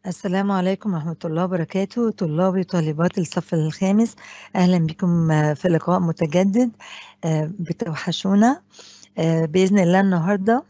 السلام عليكم ورحمة الله وبركاته طلابي وطالبات الصف الخامس أهلا بكم في لقاء متجدد بتوحشونا بإذن الله النهاردة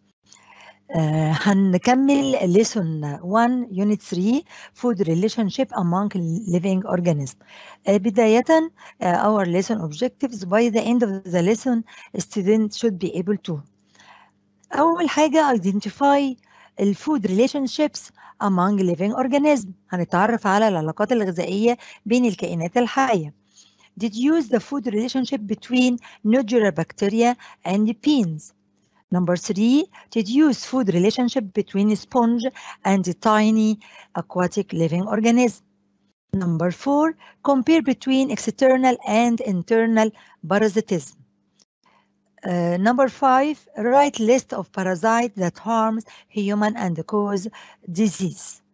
هنكمل lesson 1 unit 3 food relationship among living organisms بداية our lesson objectives by the end of the lesson students should be able to أول حاجة identify الفود relationships among living organisms هنتعرف على العلاقات الغذائية بين الكائنات الحية deduce the food relationship between nodular bacteria and beans Number three, deduce food relationship between sponge and tiny aquatic living organism. Number four, compare between external and internal parasitism. Uh, number five, write list of parasites that harms human and cause disease.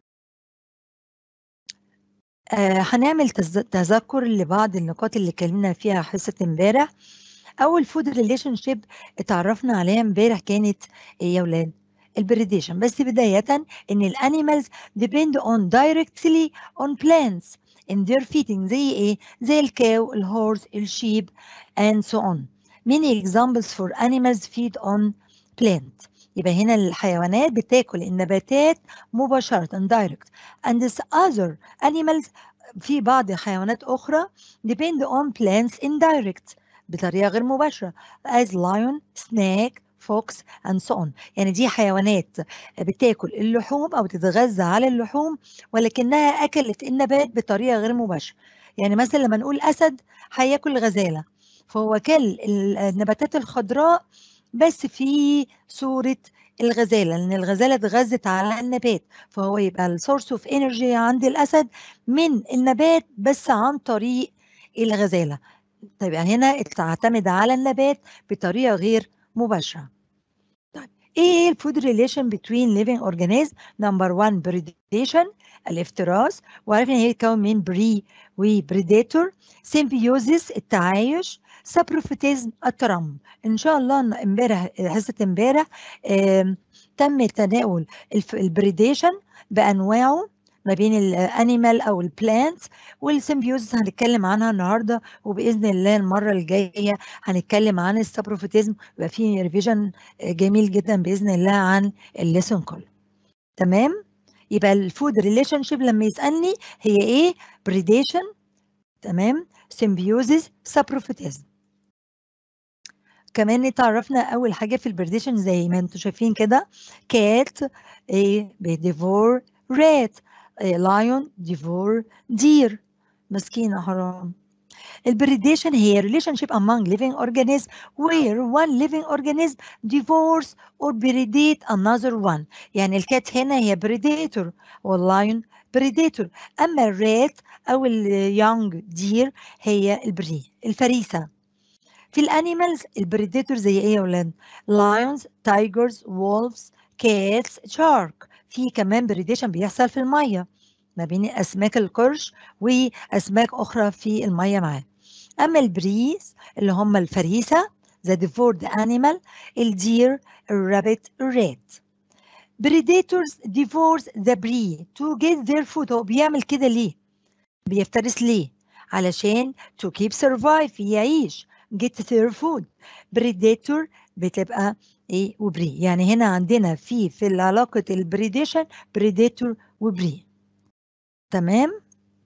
uh, هنعمل تذكر لبعض النقاط اللي اتكلمنا فيها حصة امبارح. أول فود ريليشن شيب اتعرفنا عليها امبارح كانت إيه يا ولاد؟ البريديشن بس بداية إن الأنيمالز depend on directly on plants in their feeding زي إيه؟ زي الكاو، الهورس، الشيب and so on. Many examples for animals feed on plant. يبقى هنا الحيوانات بتاكل النباتات مباشرة direct and this other animals في بعض حيوانات أخرى depend on plants indirect بطريقة غير مباشرة as lion, snake, fox and so on يعني دي حيوانات بتاكل اللحوم أو تتغذى على اللحوم ولكنها أكلت النبات بطريقة غير مباشرة يعني مثلا لما نقول أسد هياكل غزالة فهو كل النباتات الخضراء بس في صورة الغزالة لأن الغزالة اتغذت على النبات فهو يبقى السورس اوف انرجي عند الأسد من النبات بس عن طريق الغزالة طيب هنا تعتمد على النبات بطريقة غير مباشرة طيب ايه الفود ريليشن بين ليفينج اورجانيزم نمبر 1 بريديشن الافتراس وعرفنا هي تتكون من بري وبريديتور سيمبيوزيس التعايش سابروفيتيزم الترمم ان شاء الله امبارح حصه امبارح تم تناول البريديشن بانواعه ما بين الانيمال او البلانتس والسيمبيوزس هنتكلم عنها النهارده وباذن الله المره الجايه هنتكلم عن السابروفيتيزم يبقى في ريفيجن جميل جدا باذن الله عن الليسون كله تمام يبقى الفود ريليشن شيب لما يسالني هي ايه بريديشن تمام سيمبيوزيس سابروفيتيزم كمان اتعرفنا اول حاجه في البريديشن زي ما انتم شايفين كده كات ايه بيديفور رات لايون ديفور دير مسكينة حرام البريديشن هي relationship among living organisms where one living organism divorce or predate another one يعني الكات هنا هي predator واللايون predator أما الرات أو اليونج دير هي البري الفريسة في الانيمالز البريديتور زي ايه يا ولاد lions tigers wolves cats shark في كمان بريديشن بيحصل في الميه ما بين اسماك القرش واسماك اخرى في الميه معاه اما البريز اللي هم الفريسه the devoured animal الدير الرابت الرات predators divorce the prey to get their food هو بيعمل كده ليه بيفترس ليه علشان to keep survive يعيش get their food predator بتبقى ايه وبري يعني هنا عندنا في في علاقة البريديشن بريديتور وبري تمام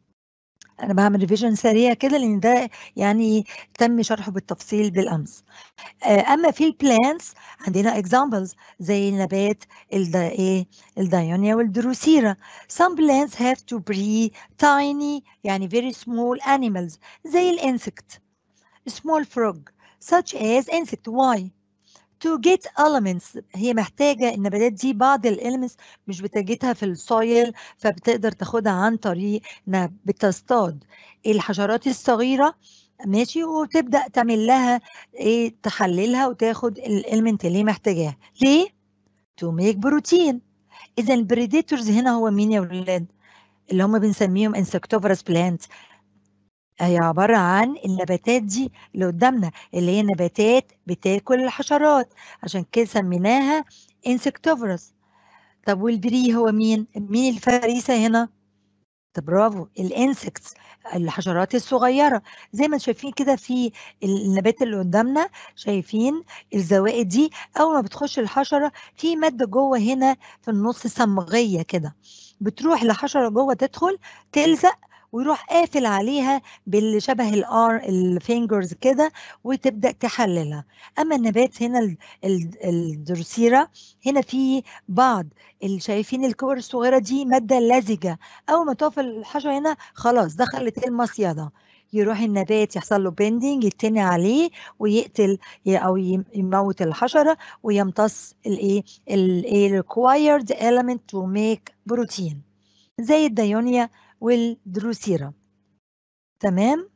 انا بعمل ريفيجن سريع كده لان ده يعني تم شرحه بالتفصيل بالامس اما في البلانتس عندنا examples زي نبات الدا ايه الدايونيا والدروسيرا some plants have to breed tiny يعني very small animals زي الانسكت small frog such as insect why to get elements هي محتاجة النباتات دي بعض الاليمنتس مش بتجدها في السويل فبتقدر تاخدها عن طريق انها بتصطاد الحشرات الصغيرة ماشي وتبدأ تعمل لها ايه تحللها وتاخد الاليمنت اللي محتاجاها ليه؟ to make بروتين اذا البريديتورز هنا هو مين يا ولاد؟ اللي هم بنسميهم insectivorous plants هي عبارة عن النباتات دي اللي قدامنا اللي هي نباتات بتاكل الحشرات عشان كده سميناها insectivorous طب والبري هو مين مين الفريسه هنا طب برافو الانسكتس الحشرات الصغيره زي ما شايفين كده في النبات اللي قدامنا شايفين الزوائد دي اول ما بتخش الحشره في ماده جوه هنا في النص صمغيه كده بتروح لحشره جوه تدخل تلزق ويروح قافل عليها باللي شبه الار الفينجرز كده وتبدا تحللها اما النبات هنا الدروسيرا هنا في بعض اللي شايفين الكور الصغيره دي ماده لزجه اول ما تقف الحشره هنا خلاص دخلت المصيده يروح النبات يحصل له بيندنج يتني عليه ويقتل او يموت الحشره ويمتص الايه الايه required element to make بروتين زي الدايونيا والدروسيرا تمام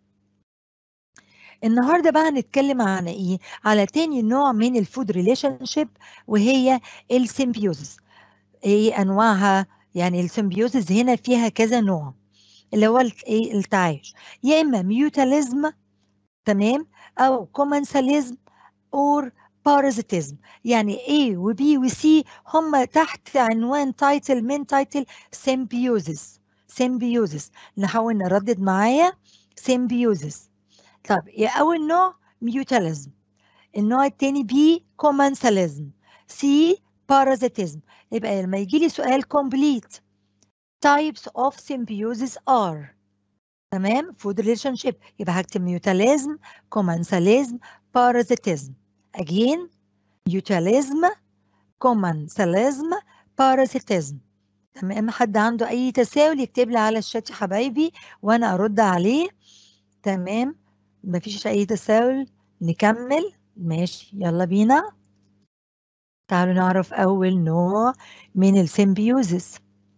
النهارده بقى هنتكلم عن ايه على تاني نوع من الفود ريليشن شيب وهي السيمبيوزس ايه انواعها يعني السيمبيوزس هنا فيها كذا نوع اللي هو ايه التعايش يا اما ميوتاليزم تمام او كومنساليزم اور بارازيتيزم يعني A و B و C هم تحت عنوان تايتل من تايتل سيمبيوزس سيمبيوزس نحاول نردد معايا سيمبيوزس طب أول نوع ميوتاليزم النوع الثاني بي كومنساليزم سي بارازيتيزم يبقى لما يجي لي سؤال complete types of symbiosis are تمام food relationship يبقى هكتب ميوتاليزم كومنساليزم بارازيتيزم again ميوتاليزم كومنساليزم بارازيتيزم تمام حد عنده اي تساؤل يكتب لي على الشات يا حبايبي وانا ارد عليه تمام مفيش اي تساؤل نكمل ماشي يلا بينا تعالوا نعرف اول نوع من السيمبيوزس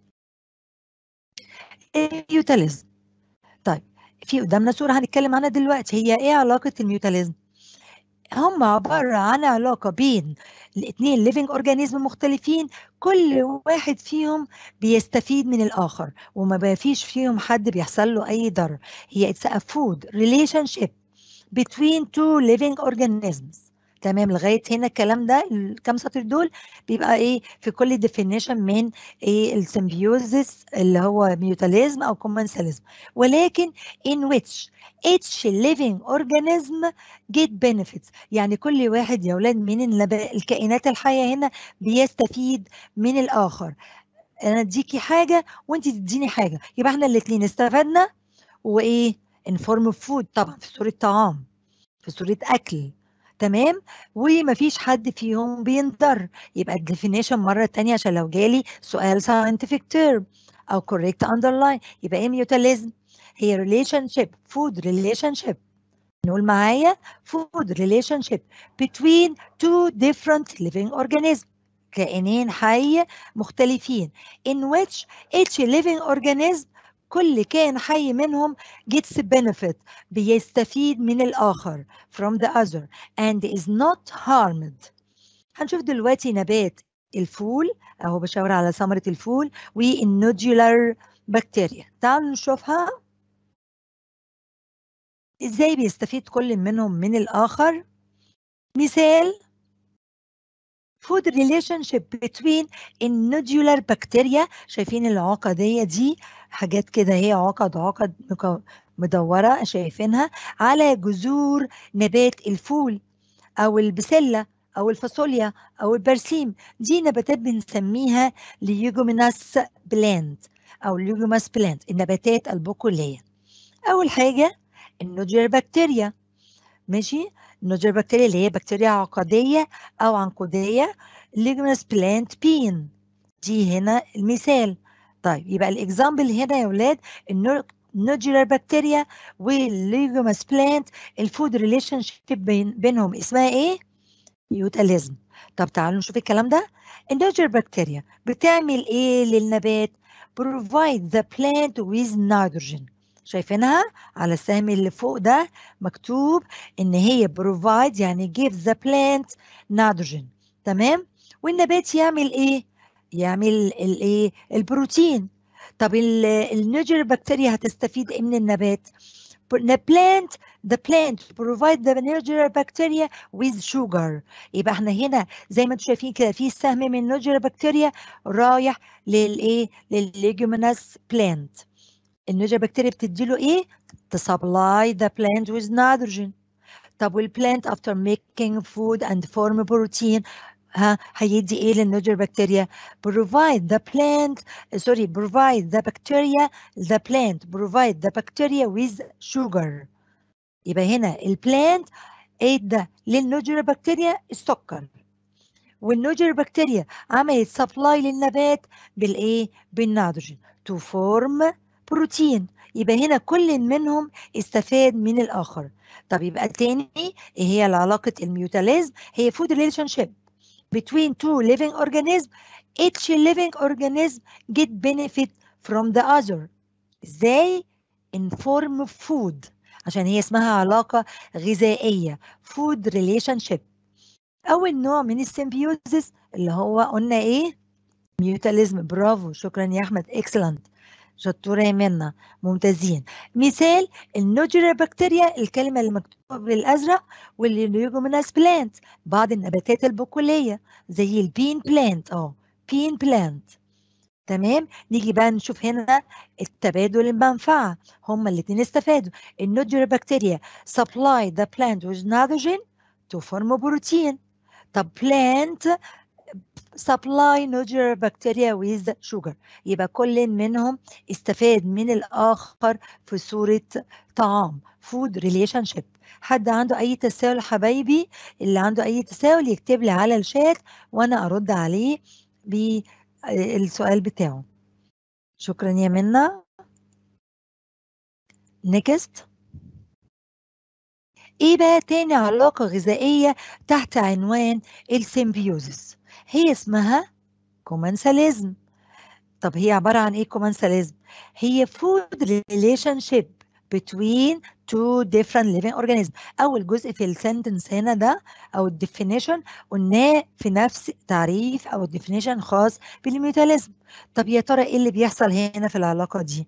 الميوتاليزم طيب في قدامنا صورة هنتكلم عنها دلوقتي هي ايه علاقة الميوتاليزم هم عبارة عن علاقة بين الاثنين living organism مختلفين كل واحد فيهم بيستفيد من الآخر وما بقى فيش فيهم حد بيحصل له أي ضرر هي it's a food relationship between two living organisms تمام لغايه هنا الكلام ده الكام سطر دول بيبقى ايه في كل ديفينيشن من ايه السيمبيوزس اللي هو ميوتاليزم او كومنساليزم ولكن in which each living organism get benefits يعني كل واحد يا اولاد من الكائنات الحيه هنا بيستفيد من الاخر انا اديكي حاجه وانت تديني حاجه يبقى احنا الاثنين استفدنا وايه ان فورم اوف فود طبعا في صوره طعام في صوره اكل تمام ومفيش حد فيهم بينضر يبقى الديفينيشن مره تانية عشان لو جالي سؤال scientific term او correct underline يبقى ايه ميوتاليزم هي relationship food relationship نقول معايا food relationship between two different living organisms كائنين حي مختلفين in which each living organism كل كائن حي منهم gets benefit بيستفيد من الآخر from the other and is not harmed هنشوف دلوقتي نبات الفول أهو بشاور على ثمرة الفول والنودولار بكتيريا تعالوا نشوفها ازاي بيستفيد كل منهم من الآخر مثال food relationship between النودولار بكتيريا شايفين العقدية دي حاجات كده هي عقد عقد مدورة شايفينها على جذور نبات الفول أو البسلة أو الفاصوليا أو البرسيم دي نباتات بنسميها ليوجوميناس بلانت أو ليوجوماس بلانت النباتات البقولية أول حاجة النودولار بكتيريا ماشي النودولار بكتيريا اللي هي بكتيريا عقدية أو عنقودية ليجوميناس بلانت بين دي هنا المثال طيب يبقى الاكزامبل هنا يا ولاد النودولار بكتيريا والليجوماس بلانت الفود ريليشن شيب بين بينهم اسمها ايه؟ ميوتاليزم طب تعالوا نشوف الكلام ده النودولار بكتيريا بتعمل ايه للنبات؟ provide the plant with nitrogen شايفينها على السهم اللي فوق ده مكتوب ان هي provide يعني give the plant nitrogen تمام والنبات يعمل ايه يعمل الايه البروتين طب النيجر بكتيريا هتستفيد ايه من النبات the plant the plant provide the natural bacteria with sugar يبقى احنا هنا زي ما انتم شايفين كده في سهم من natural bacteria رايح للايه للليجومينس plant النيوجر بكتيريا بتدي له ايه تسبلاي the plant with nitrogen طب والبلانت after making food and form protein ها هيدي ايه للنيوجر بكتيريا provide the plant sorry provide the bacteria the plant provide the bacteria with sugar يبقى هنا البلانت ادى للنيوجر بكتيريا السكر والنيوجر بكتيريا عملت سبلاي للنبات بالايه بالنيتروجين to form بروتين يبقى هنا كل منهم استفاد من الآخر طب يبقى تاني ايه هي علاقة الميوتاليزم هي food relationship between two living organisms each living organism get benefit from the other ازاي in form of food عشان هي اسمها علاقة غذائية food relationship أول نوع من السيمبيوزس اللي هو قلنا ايه ميوتاليزم برافو شكرا يا أحمد excellent شطورة يا منى ممتازين مثال النوجرال بكتيريا الكلمة اللي مكتوبة بالأزرق والليوجوميناس بلانت بعض النباتات البقولية زي البين بلانت اه بين بلانت تمام نيجي بقى نشوف هنا التبادل المنفعة هما الاتنين استفادوا النوجرال بكتيريا supply the plant with nitrogen to form protein طب plant supply نوجر بكتيريا with sugar يبقى كل منهم استفاد من الآخر في صورة طعام food relationship حد عنده أي تساؤل حبايبي اللي عنده أي تساؤل يكتب لي على الشات وأنا أرد عليه بالسؤال بتاعه شكرا يا منى next ايه بقى تاني علاقة غذائية تحت عنوان السيمبيوزس هي اسمها كومنساليزم طب هي عبارة عن ايه كومنساليزم هي food relationship between two different living organisms أول جزء في السنتنس هنا ده أو الديفينيشن قلناه في نفس تعريف أو الديفينيشن خاص بالميوتاليزم طب يا ترى ايه اللي بيحصل هنا في العلاقة دي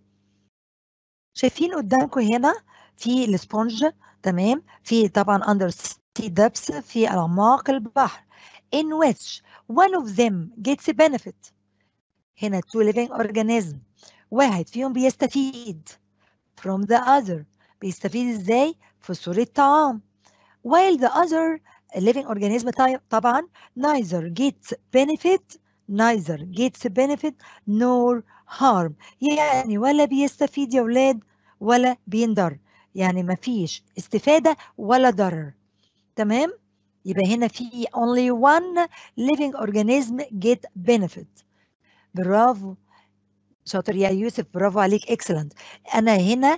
شايفين قدامكم هنا في السبونج تمام في طبعا under sea depths في أعماق البحر in which one of them gets a benefit هنا two living organism واحد فيهم بيستفيد from the other بيستفيد ازاي في صورة طعام while the other living organism طبعا neither gets benefit neither gets benefit nor harm يعني ولا بيستفيد يا ولاد ولا بينضر يعني مفيش استفادة ولا ضرر تمام يبقى هنا في only one living organism get benefit برافو شاطر يا يوسف برافو عليك excellent انا هنا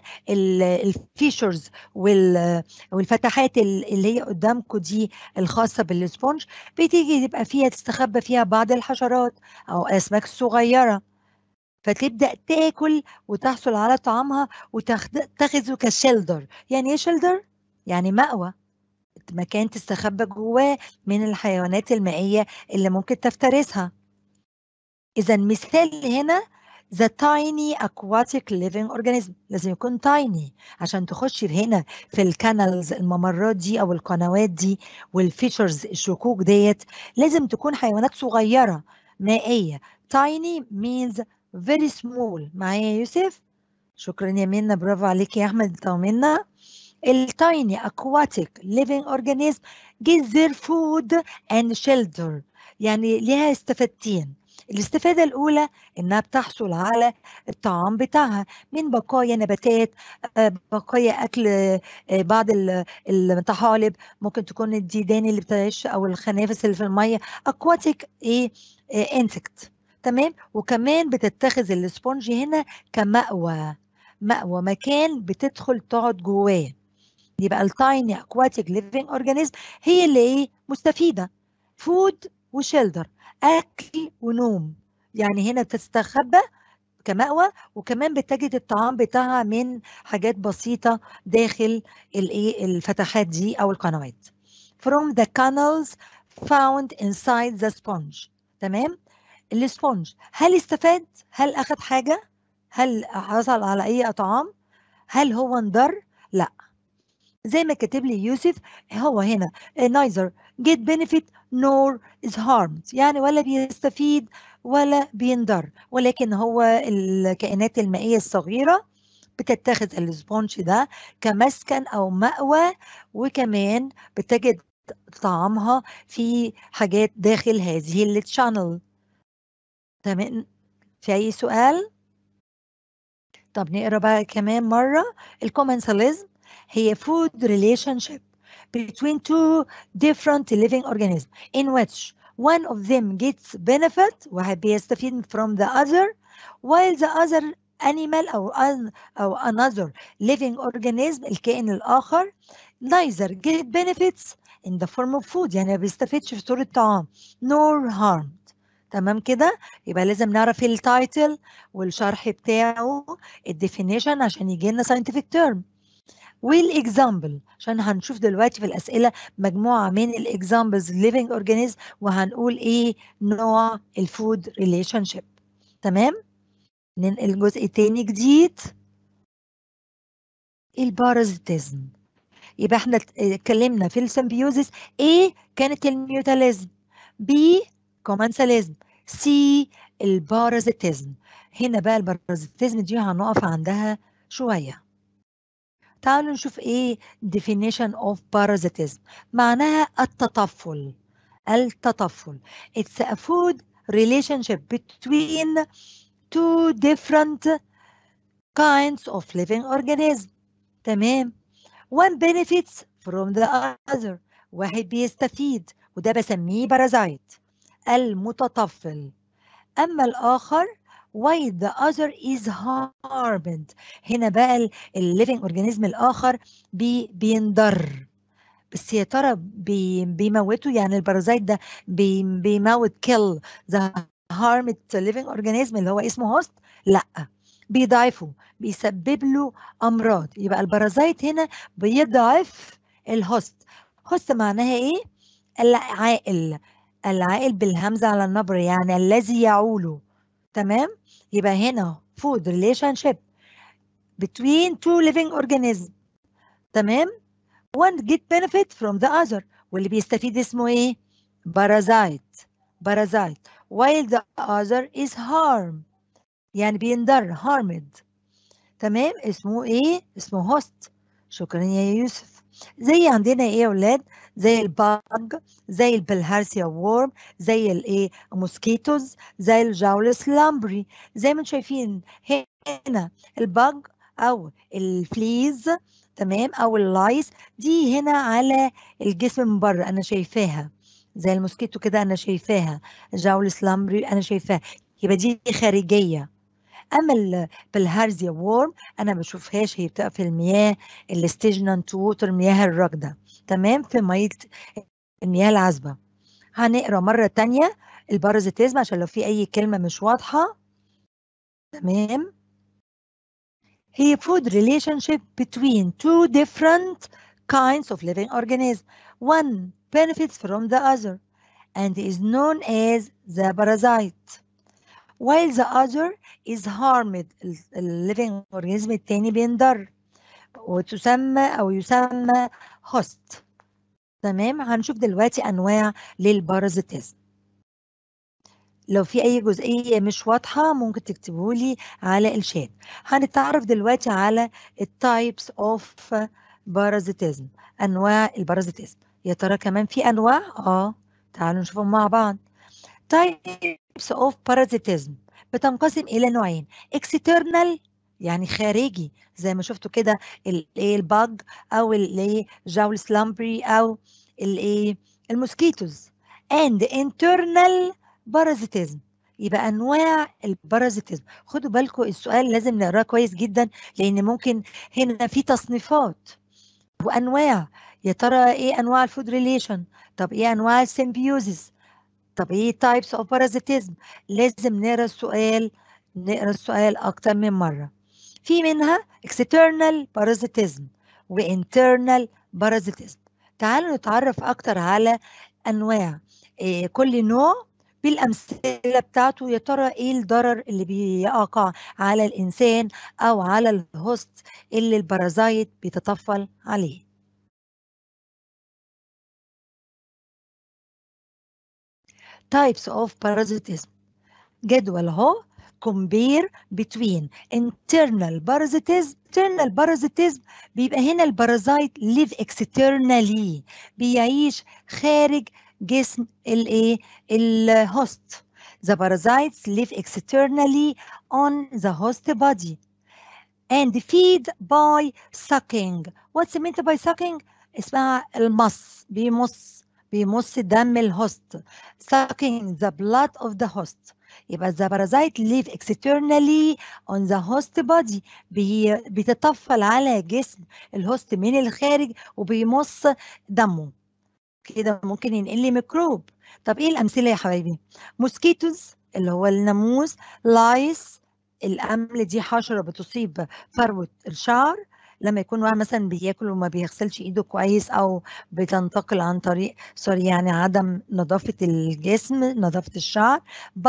الفيشرز والفتحات اللي هي قدامكم دي الخاصه بالسبونج بتيجي تبقى فيها تستخبى فيها بعض الحشرات او اسماك صغيره فتبدا تاكل وتحصل على طعامها وتاخذه كشيلدر يعني ايه شيلدر يعني مأوى مكان تستخبى جواه من الحيوانات المائية اللي ممكن تفترسها إذا مثال هنا the tiny aquatic living organism لازم يكون tiny عشان تخش هنا في الكانالز الممرات دي أو القنوات دي والفيشرز الشكوك ديت لازم تكون حيوانات صغيرة مائية tiny means very small معايا يا يوسف شكرا يا منى برافو عليك يا أحمد طمنا التايني aquatic living organism get their food and shelter يعني ليها استفادتين الاستفادة الأولى إنها بتحصل على الطعام بتاعها من بقايا نباتات بقايا أكل بعض الطحالب ممكن تكون الديدان اللي بتعيش أو الخنافس اللي في المية aquatic إيه insect تمام وكمان بتتخذ السبونج هنا كمأوى مأوى مكان بتدخل تقعد جواه يبقى التايني اكواتيك ليفينج اورجانيزم هي اللي ايه مستفيده فود وشيلدر اكل ونوم يعني هنا تستخبى كمأوى وكمان بتجد الطعام بتاعها من حاجات بسيطة داخل الايه الفتحات دي أو القنوات. From the canals found inside the sponge. تمام؟ السبونج هل استفاد؟ هل أخذ حاجة؟ هل حصل على أي طعام؟ هل هو انضر؟ لا زي ما كاتب لي يوسف هو هنا neither get benefit nor is harmed يعني ولا بيستفيد ولا بينضر ولكن هو الكائنات المائية الصغيرة بتتخذ السبونج ده كمسكن أو مأوى وكمان بتجد طعامها في حاجات داخل هذه التشانل تمام في أي سؤال؟ طب نقرا بقى كمان مرة الكومنساليزم هي food relationship between two different living organisms in which one of them gets benefit واحد بيستفيد from the other while the other animal أو, أو another living organism الكائن الآخر neither get benefits in the form of food يعني ما بيستفيدش في صورة طعام nor harmed تمام كده يبقى لازم نعرف التايتل والشرح بتاعه الديفينيشن عشان يجي لنا scientific term والاكزامبل عشان هنشوف دلوقتي في الاسئله مجموعه من الاكزامبلز living organism وهنقول ايه نوع الفود ريليشن شيب تمام ننقل جزء تاني جديد البارازيتيزم يبقى احنا اتكلمنا في السمبيوزيس A كانت الميوتاليزم B كومنساليزم C البارازيتيزم هنا بقى البارازيتيزم دي هنقف عندها شويه تعالوا نشوف ايه definition of parasitism معناها التطفل التطفل it's a food relationship between two different kinds of living organism تمام one benefits from the other واحد بيستفيد وده بسميه بارازايت المتطفل أما الآخر while the other is harmed هنا بقى الليفنج اورجانيزم الآخر بي بينضر بس يا ترى بي بيموته يعني البارازايت ده بي بيموت kill the harmed living organism اللي هو اسمه هوست لا بيضعفه بيسبب له امراض يبقى البارازايت هنا بيضعف الهوست هوست معناها ايه العائل العائل بالهمزه على النبر يعني الذي يعول تمام يبقى هنا food relationship between two living organisms تمام one get benefit from the other واللي بيستفيد اسمه ايه parasite parasite while the other is harm يعني بينضر harmed تمام اسمه ايه اسمه host شكرا يا يوسف زي عندنا ايه يا اولاد زي الباج زي البلهارسيا وورم زي الايه موسكيتوز زي الجاولس لامبري زي ما انتم شايفين هنا الباج او الفليز تمام او اللايس دي هنا على الجسم من بره انا شايفاها زي الموسكيتو كده انا شايفاها جاولس لامبري انا شايفاها يبقى دي خارجيه اما البلهارزيا وورم انا ما بشوفهاش هي بتبقى في المياه الستيجنانت ووتر المياه الراكده تمام في ميه المياه العذبه هنقرا مره تانية البارازيتيزم عشان لو في اي كلمه مش واضحه تمام هي food relationship between two different kinds of living organisms one benefits from the other and is known as the parasite while the other is harmed الليفنج اورجانيزم التاني بينضر وتسمى او يسمى host تمام هنشوف دلوقتي انواع للبارازيتيزم لو في اي جزئيه مش واضحه ممكن تكتبوا لي على الشات هنتعرف دلوقتي على التايبس اوف بارازيتيزم انواع البارازيتيزم يا ترى كمان في انواع اه تعالوا نشوفهم مع بعض types of parasitism بتنقسم إلى نوعين external يعني خارجي زي ما شفتوا كده الباج أو الجاول سلامبري أو الايه الموسكيتوز and internal parasitism يبقى انواع البارازيتيزم خدوا بالكم السؤال لازم نقراه كويس جدا لان ممكن هنا في تصنيفات وانواع يا ترى ايه انواع الفود ريليشن طب ايه انواع السيمبيوزيس طب ايه types of parasitism لازم نقرا السؤال نقرا السؤال اكتر من مره في منها external parasitism و internal parasitism تعالوا نتعرف اكتر على انواع إيه كل نوع بالامثله بتاعته يا ترى ايه الضرر اللي بيقع على الانسان او على الهوست اللي البارازايت بيتطفل عليه types of parasitism جدول اهو compare between internal parasitism internal parasitism بيبقى هنا البارازايت live externally بيعيش خارج جسم الايه الهوست the parasites live externally on the host body and feed by sucking what's meant by sucking اسمها المص بيمص بيمص دم الهوست sucking the blood of the host يبقى the parasite live externally on the host body بي بتطفل على جسم الهوست من الخارج وبيمص دمه كده ممكن ينقل لي ميكروب طب ايه الامثله يا حبايبي موسكيتوز اللي هو الناموس لايس الامل دي حشره بتصيب فروه الشعر لما يكون واحد مثلا بياكل وما بيغسلش ايده كويس او بتنتقل عن طريق سوري يعني عدم نظافه الجسم نظافه الشعر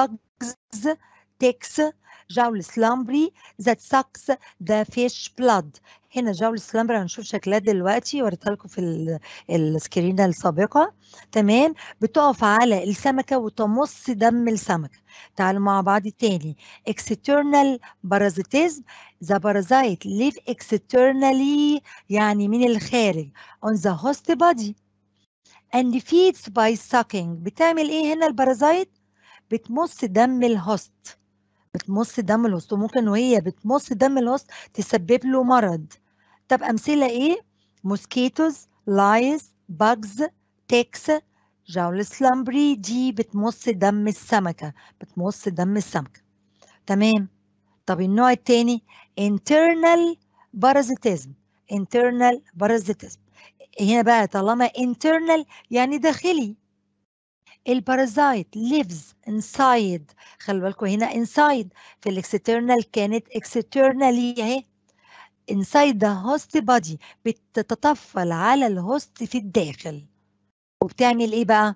bugs ticks جول سلامبري that sucks the fish blood هنا جول سلامبري هنشوف شكلها دلوقتي وريتها لكم في السكرينه السابقه تمام بتقف على السمكه وتمص دم السمكه تعالوا مع بعض تاني external parasitism the parasite live externally يعني من الخارج on the host body and feeds by sucking بتعمل ايه هنا البارازايت بتمص دم الهوست بتمص دم الهوست وممكن وهي بتمص دم الهوست تسبب له مرض طب امثله ايه موسكيتوز لايز باجز تيكس جول سلامبري دي بتمص دم السمكه بتمص دم السمكه تمام طب النوع الثاني internal parasitism internal parasitism هنا بقى طالما internal يعني داخلي البارازايت lives inside خلي بالكم هنا inside في الاكسترنال كانت externally اهي inside the host body بتتطفل على الهوست في الداخل وبتعمل ايه بقى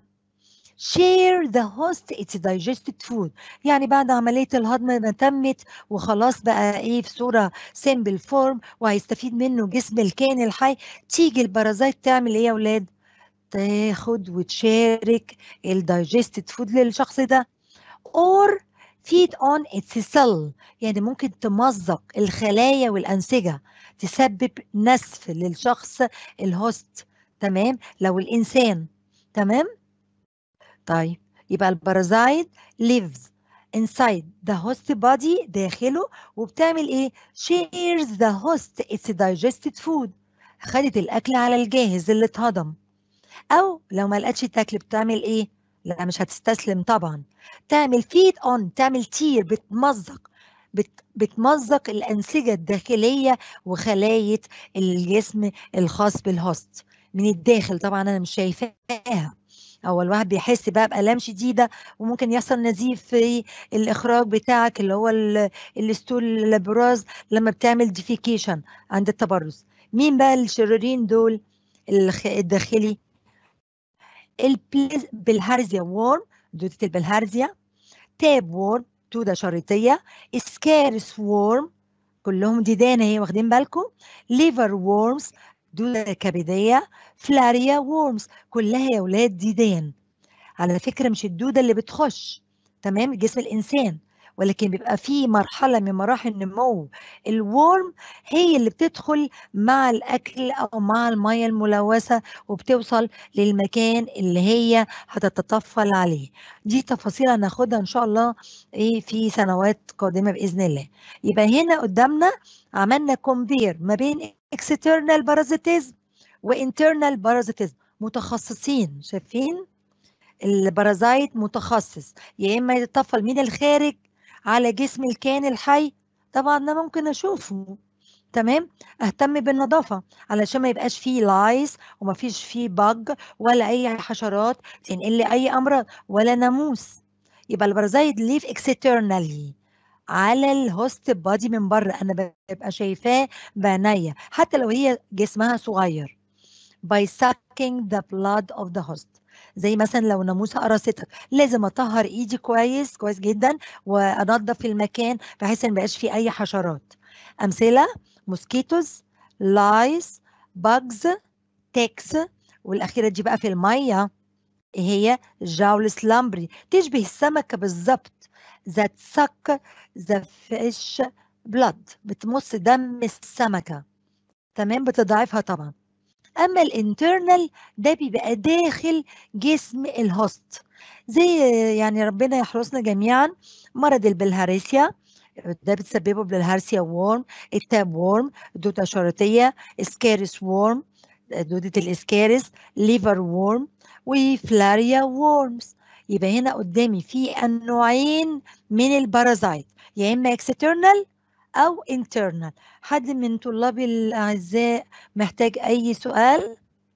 share the host its digested food يعني بعد عملية الهضم ما تمت وخلاص بقى ايه في صورة simple form وهيستفيد منه جسم الكائن الحي تيجي البارازايت تعمل ايه يا ولاد تاخد وتشارك الدايجستد فود للشخص ده or feed on its cell يعني ممكن تمزق الخلايا والأنسجة تسبب نسف للشخص الهوست تمام لو الإنسان تمام طيب يبقى البارازايت lives inside the host body داخله وبتعمل ايه shares the host its digested food خدت الاكل على الجاهز اللي اتهضم او لو ما لقتش تاكل بتعمل ايه لا مش هتستسلم طبعا تعمل فيد اون تعمل تير بتمزق بت بتمزق الانسجه الداخليه وخلايا الجسم الخاص بالهوست من الداخل طبعا انا مش شايفاها او الواحد بيحس بقى بالام شديده وممكن يحصل نزيف في الاخراج بتاعك اللي هو الستول الابراز لما بتعمل ديفيكيشن عند التبرز مين بقى الشريرين دول الداخلي البلهارزيا وورم دودة البلهارزيا تاب وورم دودة شريطية سكارس وورم كلهم ديدان اهي واخدين بالكم ليفر وورمز دودة كبدية فلاريا وورمز كلها يا ولاد ديدان على فكرة مش الدودة اللي بتخش تمام جسم الإنسان ولكن بيبقى في مرحلة من مراحل النمو الورم هي اللي بتدخل مع الأكل أو مع المية الملوثة وبتوصل للمكان اللي هي هتتطفل عليه دي تفاصيل هناخدها إن شاء الله إيه في سنوات قادمة بإذن الله يبقى هنا قدامنا عملنا كومبير ما بين external parasitism وinternal parasitism متخصصين شايفين البارازايت متخصص يا اما يتطفل من الخارج على جسم الكائن الحي طبعا ده ممكن اشوفه تمام اهتم بالنظافه علشان ما يبقاش فيه لايس وما فيش فيه بج ولا اي حشرات تنقل لي اي امراض ولا ناموس يبقى البارازايت ليف اكسترنالي على الهوست بادي من بره انا ببقى شايفاه بعينيا حتى لو هي جسمها صغير by sucking the blood of the host زي مثلا لو ناموسه قرصتك لازم اطهر ايدي كويس كويس جدا وانضف المكان بحيث ان ما يبقاش فيه اي حشرات امثله موسكيتوز لايس باجز تكس والاخيره دي بقى في الميه هي جاولس لامبري تشبه السمكة بالظبط ذات سك ذا فيش بلاد بتمص دم السمكة تمام بتضعفها طبعا اما الانترنال ده بيبقى داخل جسم الهوست زي يعني ربنا يحرسنا جميعا مرض البلهارسيا ده بتسببه بالهارسيا وورم التاب وورم الدودة الشريطية سكارس وورم دودة الاسكارس ليفر وورم وفلاريا وورمز يبقى هنا قدامي في النوعين من البارازايت يا اما اكسترنال او internal حد من طلابي الاعزاء محتاج اي سؤال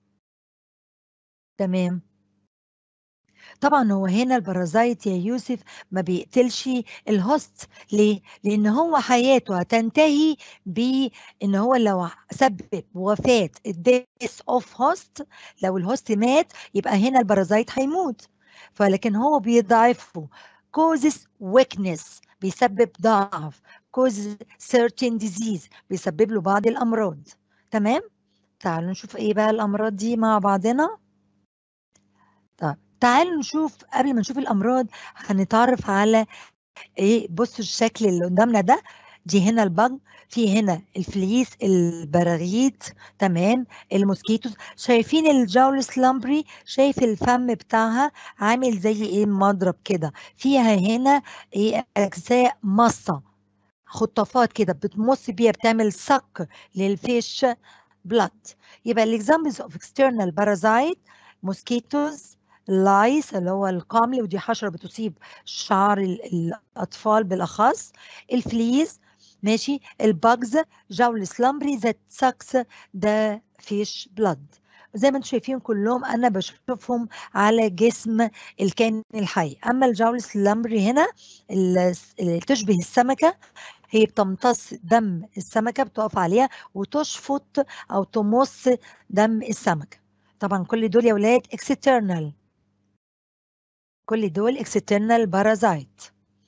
تمام طبعا هو هنا البارازايت يا يوسف ما بيقتلش الهوست ليه؟ لان هو حياته هتنتهي بان هو لو سبب وفاه الديس اوف هوست لو الهوست مات يبقى هنا البارازايت هيموت فلكن هو بيضعفه causes weakness بيسبب ضعف causes certain disease بيسبب له بعض الامراض تمام تعالوا نشوف ايه بقى الامراض دي مع بعضنا طيب تعالوا نشوف قبل ما نشوف الامراض هنتعرف على ايه بصوا الشكل اللي قدامنا ده دي هنا البج في هنا الفليس البراغيث تمام الموسكيتوس شايفين الجاولس لامبري شايف الفم بتاعها عامل زي ايه مضرب كده فيها هنا ايه اجزاء مصه خطافات كده بتمص بيها بتعمل سك للفيش بلاد يبقى الاكزامبلز اوف external parasite mosquitoes لايس اللي هو القمل ودي حشره بتصيب شعر الاطفال بالاخص الفليز ماشي الباجز جاولس لامبري ذات ساكس ذا فيش بلاد زي ما انتم شايفين كلهم انا بشوفهم على جسم الكائن الحي اما الجاولس لامبري هنا اللي تشبه السمكه هي بتمتص دم السمكه بتقف عليها وتشفط او تمص دم السمكه طبعا كل دول يا ولاد اكسترنال كل دول اكسترنال بارازايت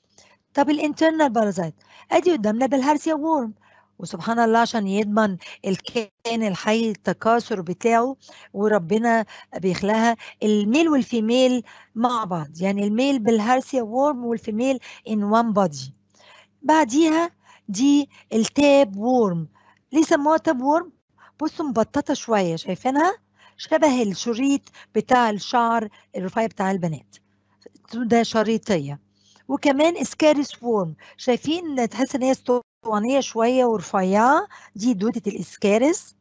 طب الانترنال بارازايت ادي قدامنا بالهارسيا وورم وسبحان الله عشان يضمن الكائن الحي التكاثر بتاعه وربنا بيخلقها الميل والفيميل مع بعض يعني الميل بالهارسيا وورم والفيميل ان وان بودي بعديها دي التاب وورم ليه سموها تاب وورم بصوا مبططه شويه شايفينها شبه الشريط بتاع الشعر الرفيع بتاع البنات ده شريطيه وكمان اسكاريس وورم شايفين تحس ان هي اسطوانيه شويه ورفيعه دي دوده الاسكاريس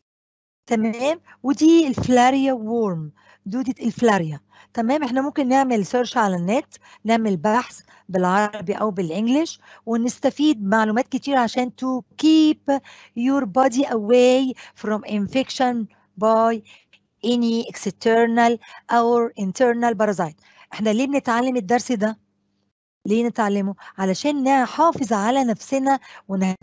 تمام ودي الفلاريا وورم دوده الفلاريا تمام احنا ممكن نعمل سيرش على النت نعمل بحث بالعربي او بالانجلش ونستفيد معلومات كتير عشان to keep your body away from infection by any external or internal parasite احنا ليه بنتعلم الدرس ده ليه نتعلمه علشان نحافظ على نفسنا ونهتم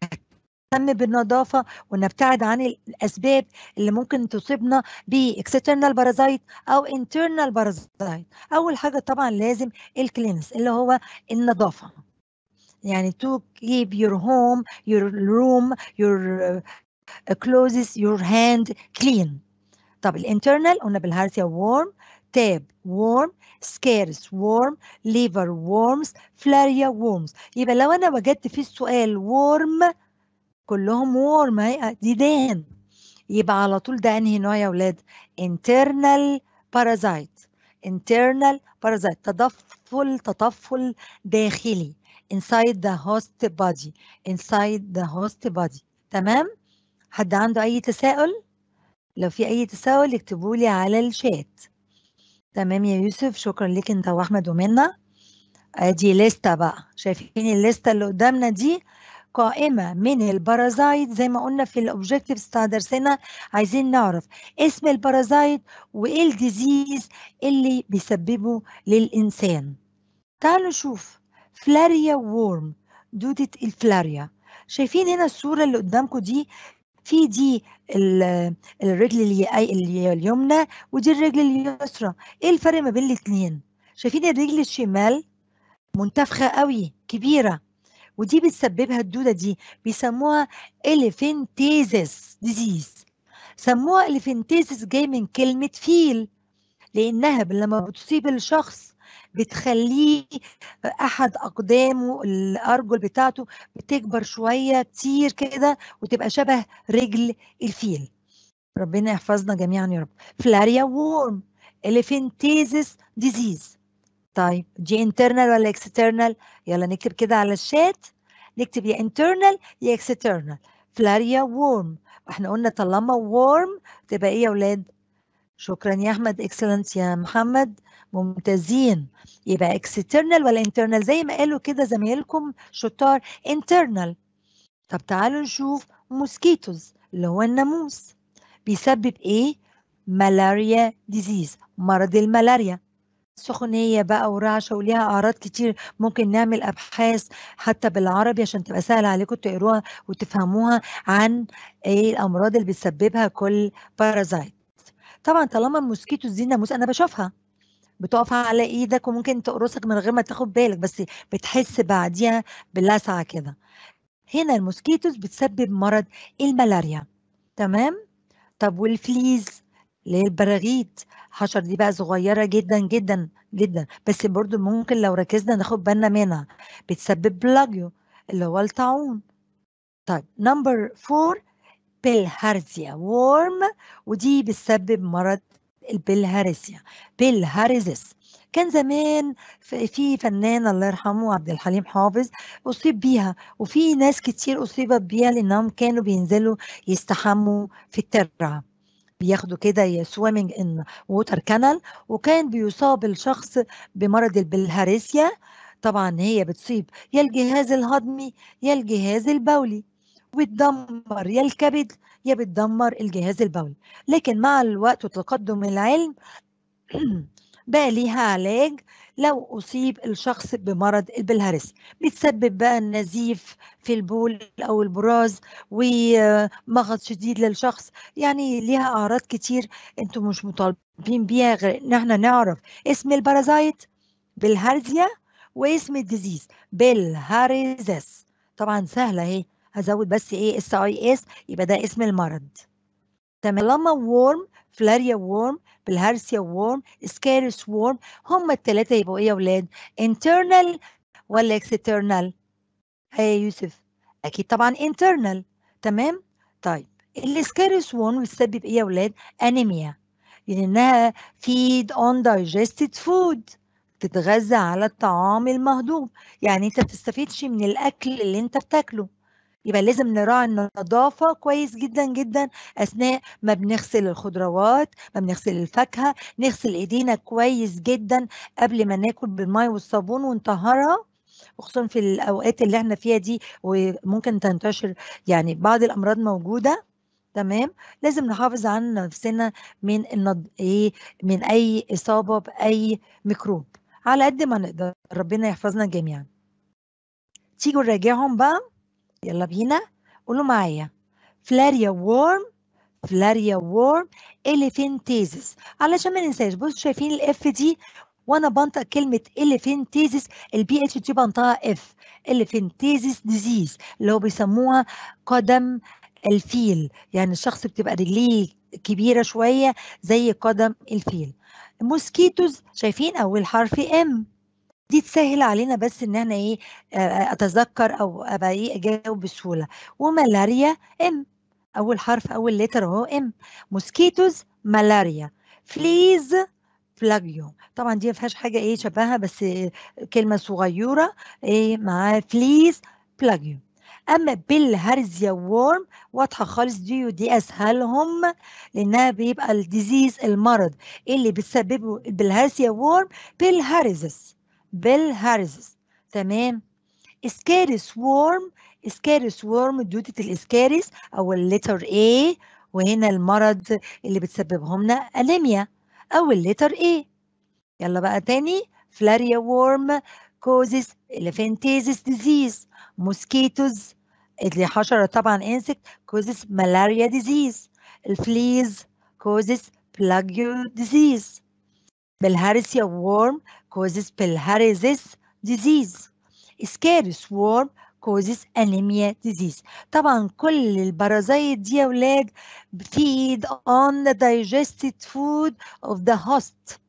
بالنظافه ونبتعد عن الاسباب اللي ممكن تصيبنا باكسترنال بارازايت او انترنال بارازايت اول حاجه طبعا لازم الكلينس اللي هو النظافه يعني to keep your home your room your clothes your hand clean طب الانترنال قلنا بالهارسيا وورم تاب وورم سكارس وورم ليفر وورمز فلاريا وورمز يبقى لو انا وجدت في السؤال وورم كلهم وورم اهي ديدان يبقى على طول ده انهي نوع يا اولاد internal parasite internal parasite تطفل تطفل داخلي inside the host body inside the host body تمام حد عنده اي تساؤل لو في اي تساؤل اكتبوا لي على الشات تمام يا يوسف شكرا لك انت واحمد ومنى ادي لستة بقى شايفين الليستة اللي قدامنا دي قائمة من البارازايت زي ما قلنا في الاوبجكتيفز بتاع درسنا عايزين نعرف اسم البارازايت وايه الديزيز اللي بيسببه للإنسان تعالوا نشوف فلاريا وورم دودة الفلاريا شايفين هنا الصورة اللي قدامكم دي في دي الرجل اللي اليمنى ودي الرجل اليسرى ايه الفرق ما بين الاثنين شايفين الرجل الشمال منتفخة قوي كبيرة ودي بتسببها الدودة دي بيسموها إليفنتيزس ديزيز سموها إليفنتيزس جاي من كلمة فيل لانها لما بتصيب الشخص بتخليه احد اقدامه الارجل بتاعته بتكبر شويه كتير كده وتبقى شبه رجل الفيل ربنا يحفظنا جميعا يا رب فلاريا وورم اليفنتيزس ديزيز طيب دي internal ولا external يلا نكتب كده على الشات نكتب يا internal يا external فلاريا وورم احنا قلنا طالما وورم تبقى ايه يا اولاد شكرا يا احمد اكسلنت يا محمد ممتازين يبقى external ولا internal زي ما قالوا كده زمايلكم شطار internal طب تعالوا نشوف موسكيتوز اللي هو الناموس بيسبب ايه ملاريا ديزيز مرض الملاريا سخونية بقى ورعشة وليها أعراض كتير ممكن نعمل أبحاث حتى بالعربي عشان تبقى سهلة عليكم تقروها وتفهموها عن إيه الأمراض اللي بتسببها كل بارازايت طبعا طالما الموسكيتوز دي ناموس أنا بشوفها بتقف على ايدك وممكن تقرصك من غير ما تاخد بالك بس بتحس بعديها بلسعة كده هنا الموسكيتوز بتسبب مرض الملاريا تمام طب والفليز اللي هي البراغيث حشر دي بقى صغيرة جدا جدا جدا بس برضو ممكن لو ركزنا ناخد بالنا منها بتسبب بلاجيو اللي هو الطاعون طيب نمبر فور بالهارزيا وورم ودي بتسبب مرض البلهارسيا بلهارزيس كان زمان في فنان الله يرحمه عبد الحليم حافظ اصيب بيها وفي ناس كتير اصيبت بيها لانهم كانوا بينزلوا يستحموا في الترعه بياخدوا كده سويمنج ان ووتر كانال وكان بيصاب الشخص بمرض البلهارسيا طبعا هي بتصيب يا الجهاز الهضمي يا الجهاز البولي وتدمر يا الكبد يا بتدمر الجهاز البولي لكن مع الوقت وتقدم العلم بقى ليها علاج لو أصيب الشخص بمرض البلهارس بتسبب بقى النزيف في البول أو البراز ومغص شديد للشخص يعني ليها أعراض كتير انتم مش مطالبين بيها غير ان احنا نعرف اسم البارازايت بالهارزيا واسم الديزيز بالهاريزس طبعا سهلة اهي هزود بس ايه اس اي اس يبقى ده اسم المرض تمام لما وورم فلاريا وورم بالهارسيا وورم سكارس وورم هم الثلاثه يبقوا ايه يا اولاد internal ولا external هيا يوسف اكيد طبعا internal تمام طيب السكارس وورم بتسبب ايه يا اولاد انيميا لانها feed on digested food تتغذى على الطعام المهضوم يعني انت بتستفيدش من الاكل اللي انت بتاكله يبقى لازم نراعي النظافة كويس جدا جدا أثناء ما بنغسل الخضروات ما بنغسل الفاكهة نغسل إيدينا كويس جدا قبل ما ناكل بالماء والصابون ونطهرها وخصوصا في الأوقات اللي احنا فيها دي وممكن تنتشر يعني بعض الأمراض موجودة تمام لازم نحافظ على نفسنا من النض... ايه من اي اصابه باي ميكروب على قد ما نقدر ربنا يحفظنا جميعا تيجوا نراجعهم بقى يلا بينا قولوا معايا فلاريا وورم فلاريا وورم اليفنتيزس علشان ما ننساش بصوا شايفين الاف دي وانا بنطق كلمه اليفنتيزس البي اتش دي بنطقها اف اليفنتيزس ديزيز اللي هو بيسموها قدم الفيل يعني الشخص بتبقى رجليه كبيره شويه زي قدم الفيل موسكيتوز شايفين اول حرف ام دي تسهل علينا بس ان انا ايه اتذكر او ابقى ايه اجاوب بسهوله وملاريا ام اول حرف اول لتر اهو ام موسكيتوز ملاريا فليز فلاجيو طبعا دي ما فيهاش حاجه ايه شبهها بس كلمه صغيره ايه مع فليز بلاجيو اما بالهرزيا وورم واضحه خالص دي ودي اسهلهم لانها بيبقى الديزيز المرض اللي بتسببه بالهرزيا وورم بالهرزس بالهارزس تمام اسكاريس وورم اسكاريس وورم دودة الاسكاريس او اللتر A وهنا المرض اللي بتسببهم لنا انيميا او اللتر A يلا بقى تاني فلاريا وورم كوزيس الفنتيزيس ديزيز موسكيتوز اللي حشرة طبعا انسكت كوزيس ملاريا ديزيز الفليز كوزيس بلاجيو ديزيز بالهارسيا وورم causes bilharziosis disease. Scaris worm causes anemia disease. طبعا كل البرازيت دي يا ولاد feed on the digested food of the host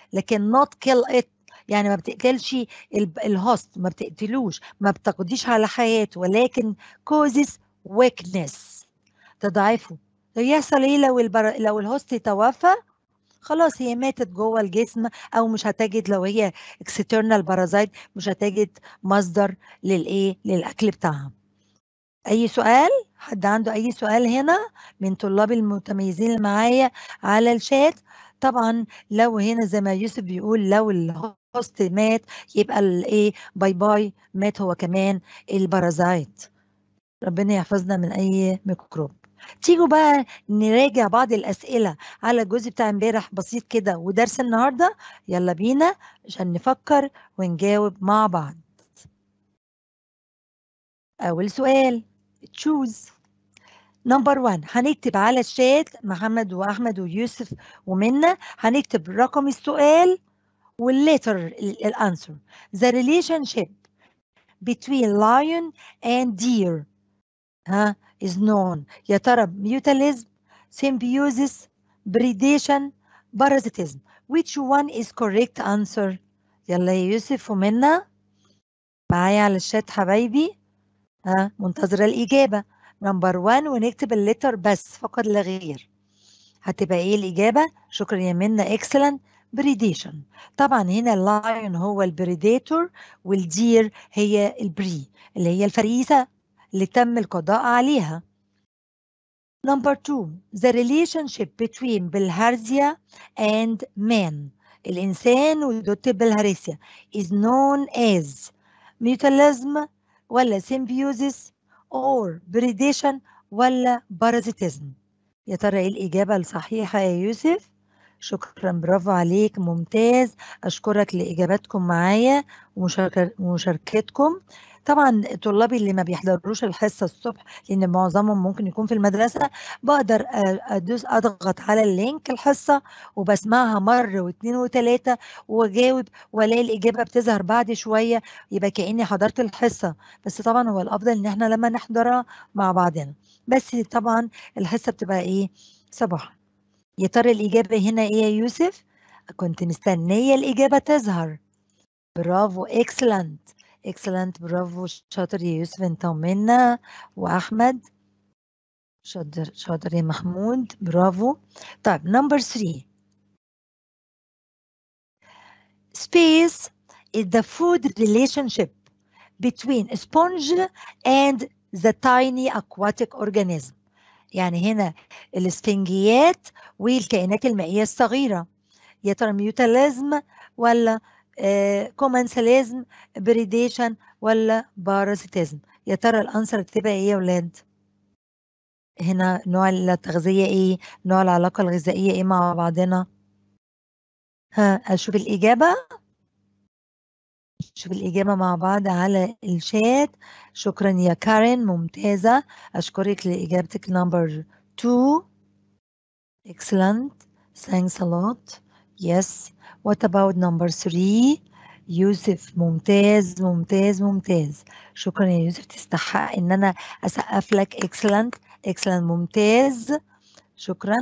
لكن not kill it يعني ما بتقتلش الهوست ما بتقتلوش ما بتقضيش على حياته ولكن causes weakness تضعفه يحصل ايه لو البر... لو الهوست توفى خلاص هي ماتت جوه الجسم او مش هتجد لو هي اكسترنال بارازايت مش هتجد مصدر للايه للاكل بتاعها اي سؤال حد عنده اي سؤال هنا من طلاب المتميزين اللي معايا على الشات طبعا لو هنا زي ما يوسف بيقول لو الهوست مات يبقى الايه باي باي مات هو كمان البارازايت ربنا يحفظنا من اي ميكروب تيجوا بقى نراجع بعض الأسئلة على الجزء بتاع امبارح بسيط كده ودرس النهاردة يلا بينا عشان نفكر ونجاوب مع بعض أول سؤال تشوز نمبر 1 هنكتب على الشات محمد وأحمد ويوسف ومنى هنكتب رقم السؤال والليتر الانسر the relationship between lion and deer ها is known يا ترى mutualism symbiosis predation parasitism which one is correct answer يلا يا يوسف ومنا معايا على الشات حبايبي ها منتظرة الإجابة نمبر 1 ونكتب اللتر بس فقط لا غير هتبقى ايه الإجابة شكرا يا منا excellent predation طبعا هنا اللايون هو البريديتور والدير هي البري اللي هي الفريسة اللي تم القضاء عليها Number two, the relationship between bilharzia and man الإنسان ودوت بالهارسيا is known as mutualism ولا symbiosis or predation ولا parasitism يا ترى ايه الإجابة الصحيحة يا يوسف؟ شكرا برافو عليك ممتاز أشكرك لإجاباتكم معايا ومشاركتكم طبعا طلابي اللي ما بيحضروش الحصه الصبح لان معظمهم ممكن يكون في المدرسه بقدر ادوس اضغط على اللينك الحصه وبسمعها مره واثنين وثلاثه واجاوب والاقي الاجابه بتظهر بعد شويه يبقى كاني حضرت الحصه بس طبعا هو الافضل ان احنا لما نحضرها مع بعضنا بس طبعا الحصه بتبقى ايه صباحا يا ترى الاجابه هنا ايه يا يوسف كنت مستنيه الاجابه تظهر برافو اكسلنت اكسلنت برافو شاطر يا يوسف انت ومنى واحمد شاطر شاطر يا محمود برافو طيب نمبر 3 space is the food relationship between a sponge and the tiny aquatic organism يعني هنا الاسفنجيات والكائنات المائية الصغيرة يا ترى ميوتاليزم ولا كومنساليزم بريديشن ولا باراسيتيزم يا ترى الانسر تبقى ايه يا ولاد هنا نوع التغذية ايه نوع العلاقة الغذائية ايه مع بعضنا ها اشوف الاجابة شوف الإجابة مع بعض على الشات شكرا يا كارين ممتازة أشكرك لإجابتك نمبر 2 excellent thanks a lot yes What about number three? يوسف ممتاز ممتاز ممتاز شكرا يا يوسف تستحق ان انا اسقف لك excellent excellent ممتاز شكرا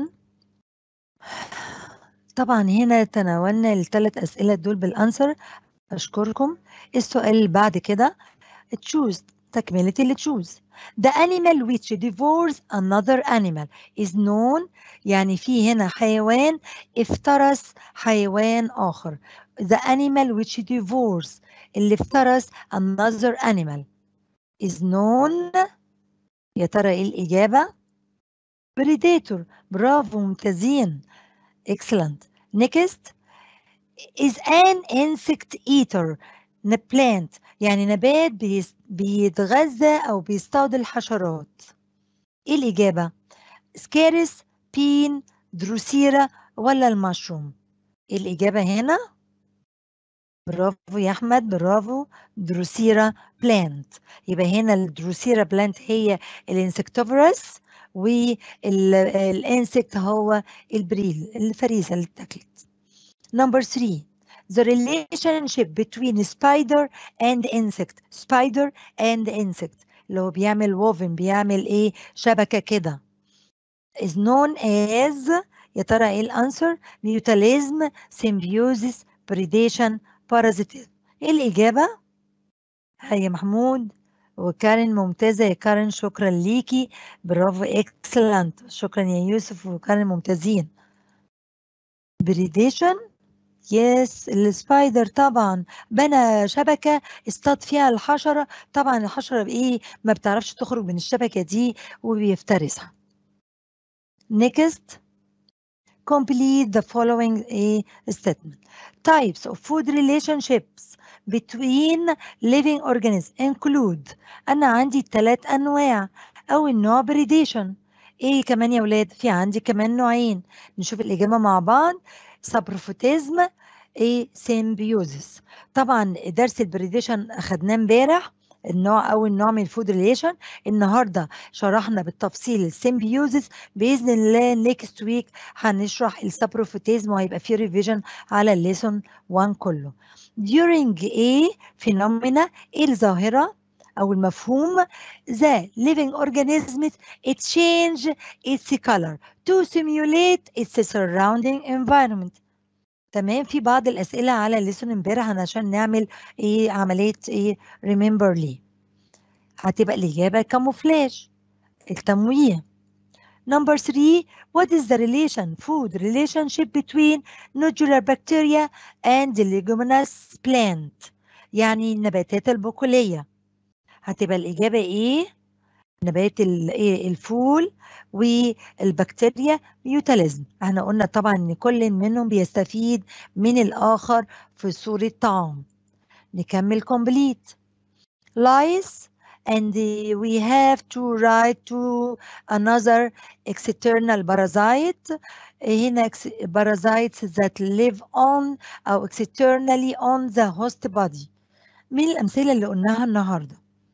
طبعا هنا تناولنا الثلاث اسئله دول بالانسر اشكركم السؤال اللي بعد كده تشوز تكمله اللي تشوز The animal which devours another animal is known يعني في هنا حيوان افترس حيوان آخر. The animal which devours اللي افترس another animal is known يا ترى ايه الإجابة؟ predator برافو ممتازين excellent next is an insect eater plant يعني نبات بيتغذى أو بيصطاد الحشرات إيه الإجابة؟ سكارس بين دروسيرا ولا المشروم إيه الإجابة هنا؟ برافو يا أحمد برافو دروسيرا بلانت يبقى هنا الدروسيرا بلانت هي الانسكتوفرس والانسكت هو البريل الفريسة اللي اتاكلت نمبر 3 the relationship between spider and insect spider and insect اللي هو بيعمل woven بيعمل ايه شبكة كده is known as يا ترى ايه الانسر ميوتاليزم سيمبيوزيس بريديشن بارازيتيزم ايه الاجابه هيا محمود وكارين ممتازة يا كارين شكرا ليكي برافو اكسلنت شكرا يا يوسف وكارين ممتازين بريديشن يس السبايدر طبعا بنى شبكة اصطاد فيها الحشرة طبعا الحشرة بإيه ما بتعرفش تخرج من الشبكة دي وبيفترسها next complete the following a statement types of food relationships between living organisms include أنا عندي ثلاث أنواع أول نوع predation إيه كمان يا ولاد في عندي كمان نوعين نشوف الإجابة مع بعض سابروفوتيزم ايه سيمبيوزيس طبعا درس البريديشن اخدناه امبارح النوع اول نوع من الفود ريليشن النهارده شرحنا بالتفصيل السيمبيوزيس باذن الله نيكست ويك هنشرح السابروفوتيزم وهيبقى في ريفيجن على الليسون 1 كله during a phenomena ايه الظاهره او المفهوم the living organisms change its color to simulate its surrounding environment تمام في بعض الاسئله على الليسون امبارح عشان نعمل ايه عمليه ايه ريمبر ليه هتبقى الاجابه كاموفلاج التمويه Number three, what is the relation, food relationship between nodular bacteria and the leguminous plant? يعني النباتات البقولية. هتبقى الإجابة إيه؟ نبات الفول والبكتيريا ميوتاليزم احنا قلنا طبعا ان كل منهم بيستفيد من الاخر في صورة طعام نكمل complete lice and we have to write to another external parasite هنا parasites that live on أو externally on the host body من الأمثلة اللي قلناها النهارده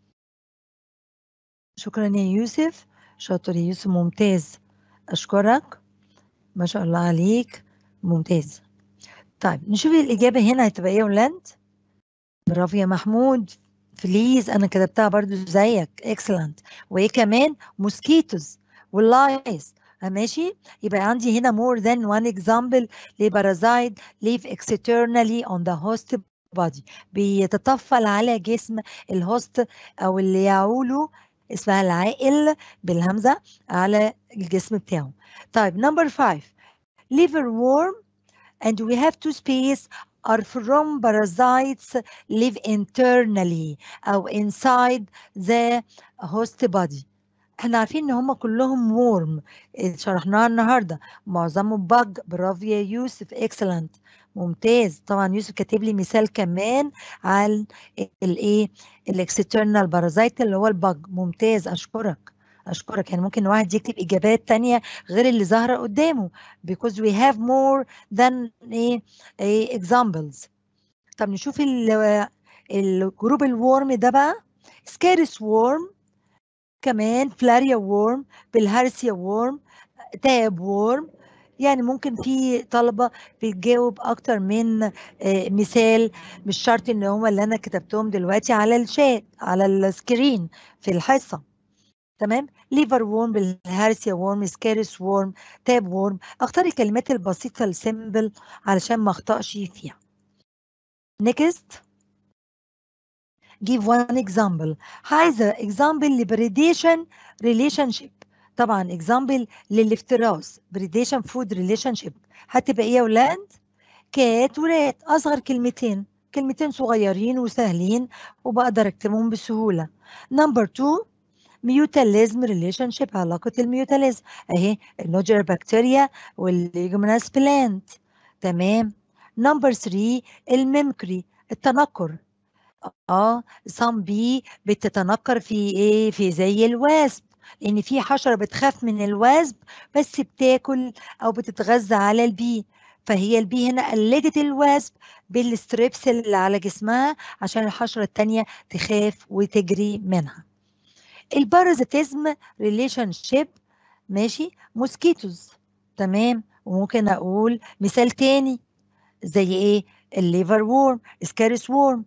شكرا يا يوسف شاطر يا يوسف ممتاز أشكرك ما شاء الله عليك ممتاز طيب نشوف الإجابة هنا هتبقى إيه يا ولاد برافو يا محمود بليز أنا كتبتها برضو زيك اكسلنت وإيه كمان موسكيتوز واللايس ماشي يبقى عندي هنا more than one example لبارازايت live externally on the host body بيتطفل على جسم الهوست أو اللي يعوله اسمها العائل بالهمزة على الجسم بتاعه طيب number five liver worm and we have two space are from parasites live internally أو inside the host body احنا عارفين ان هم كلهم وورم شرحناها النهارده معظمهم بج برافو يا يوسف اكسلنت ممتاز طبعا يوسف كاتب لي مثال كمان على الايه الاكسترنال بارازايت اللي هو البج ممتاز اشكرك اشكرك يعني ممكن واحد يكتب اجابات تانية غير اللي ظاهره قدامه because we have more than ايه ايه examples طب نشوف الجروب الورم ده بقى سكارس وورم كمان فلاريا وورم بالهارسيا وورم تاب وورم يعني ممكن في طلبة بتجاوب أكتر من مثال مش شرط إن هما اللي أنا كتبتهم دلوقتي على الشات على السكرين في الحصة تمام ليفر وورم بالهارسيا وورم سكارس وورم تاب وورم اختار الكلمات البسيطة السيمبل علشان ما اخطأش فيها next give one example عايزة example لبريديشن relationship طبعا example للافتراس بريديشن فود ريليشن شيب هتبقى ايه يا ولاد كات ورات اصغر كلمتين كلمتين صغيرين وسهلين وبقدر اكتبهم بسهوله نمبر 2 ميوتاليزم ريليشن شيب علاقه الميوتاليزم اهي النوجر بكتيريا والليجوميناس بلانت تمام نمبر 3 الميمكري التنكر اه صام بي بتتنكر في ايه في زي الواسب لان في حشره بتخاف من الوزب بس بتاكل او بتتغذى على البي فهي البي هنا قلدت الوزب بالستريبس اللي على جسمها عشان الحشره الثانيه تخاف وتجري منها البارازيتيزم ريليشن شيب ماشي موسكيتوز تمام وممكن اقول مثال تاني زي ايه الليفر وورم سكارس وورم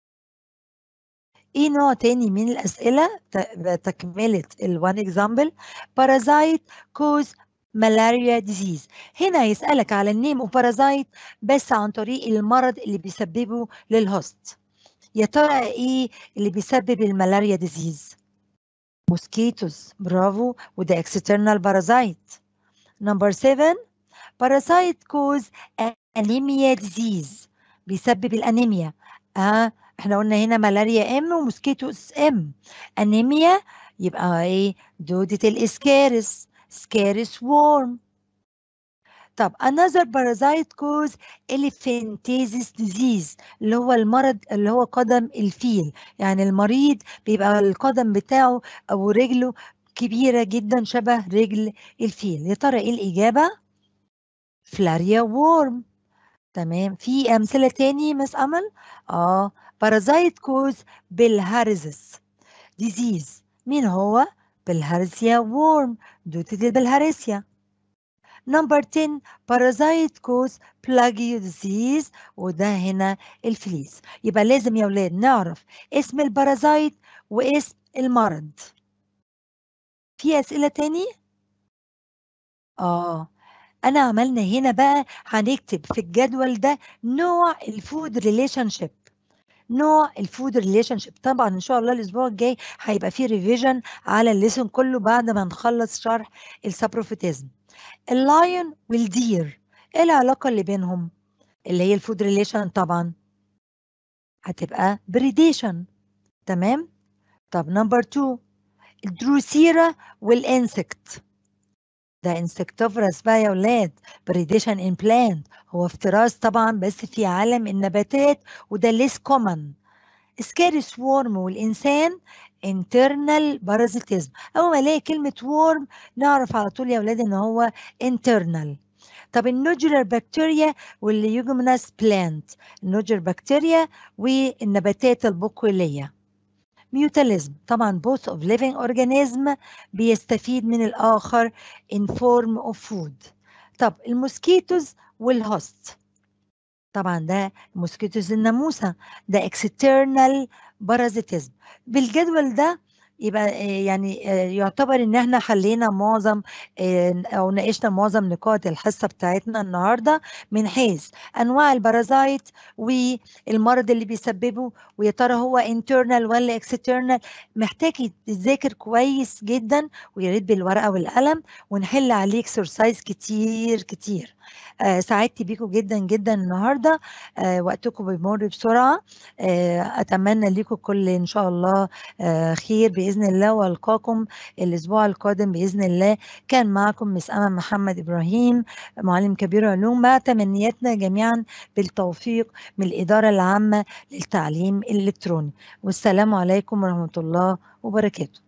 ايه نوع تاني من الاسئله تكمله الوان اكزامبل بارازايت كوز ملاريا ديزيز هنا يسألك على النيم اوف بارازايت بس عن طريق المرض اللي بيسببه للهوست يا ترى ايه اللي بيسبب الملاريا ديزيز موسكيتوس برافو وده اكسترنال بارازايت نمبر 7 بارازايت كوز انيميا ديزيز بيسبب الانيميا اه احنا قلنا هنا ملاريا ام وموسكيتوس ام انيميا يبقى ايه دودة الاسكارس سكارس وورم طب another parasite cause elephantiasis disease اللي هو المرض اللي هو قدم الفيل يعني المريض بيبقى القدم بتاعه او رجله كبيرة جدا شبه رجل الفيل يا ترى ايه الإجابة؟ فلاريا وورم تمام في أمثلة تاني مس أمل؟ آه بارازايت كوز بالهارزس ديزيز مين هو؟ بالهارسيا وورم دوتة البلهارسيا نمبر 10 بارازايت كوز بلاجيو ديزيز وده هنا الفليس يبقى لازم يا ولاد نعرف اسم البارازايت واسم المرض في أسئلة تاني؟ آه أنا عملنا هنا بقى هنكتب في الجدول ده نوع الفود ريليشن شيب نوع الفود ريليشن شيب طبعا ان شاء الله الاسبوع الجاي هيبقى فيه ريفيجن على الليسون كله بعد ما نخلص شرح السابروفيتيزم اللايون والدير ايه العلاقه اللي بينهم اللي هي الفود ريليشن طبعا هتبقى بريديشن تمام طب نمبر 2 الدروسيرا والانسكت ده انسكتوفرس بقى يا ولاد بريديشن ان بلانت هو افتراس طبعا بس في عالم النباتات وده ليس كومن سكاريس وورم والانسان internal parasitism اول ما الاقي كلمه وورم نعرف على طول يا ولاد ان هو internal طب النوجولار بكتيريا والليوجمنس بلانت النوجولار بكتيريا والنباتات البقوليه ميوتاليزم طبعا both of living organism بيستفيد من الآخر in form of food طب الموسكيتوز والهوست طبعا ده موسكيتوز الناموسة ده external parasitism بالجدول ده يبقى يعني يعتبر ان احنا حلينا معظم او ناقشنا معظم نقاط الحصه بتاعتنا النهارده من حيث انواع البارازايت والمرض اللي بيسببه ويا ترى هو انترنال ولا اكسترنال محتاج تذاكر كويس جدا ويا ريت بالورقه والقلم ونحل عليه اكسرسايز كتير كتير آه سعدت بيكم جدا جدا النهارده آه وقتكم بيمر بسرعه آه اتمنى لكم كل ان شاء الله آه خير باذن الله والقاكم الاسبوع القادم باذن الله كان معكم مس امل محمد ابراهيم معلم كبير علوم مع تمنياتنا جميعا بالتوفيق من الاداره العامه للتعليم الالكتروني والسلام عليكم ورحمه الله وبركاته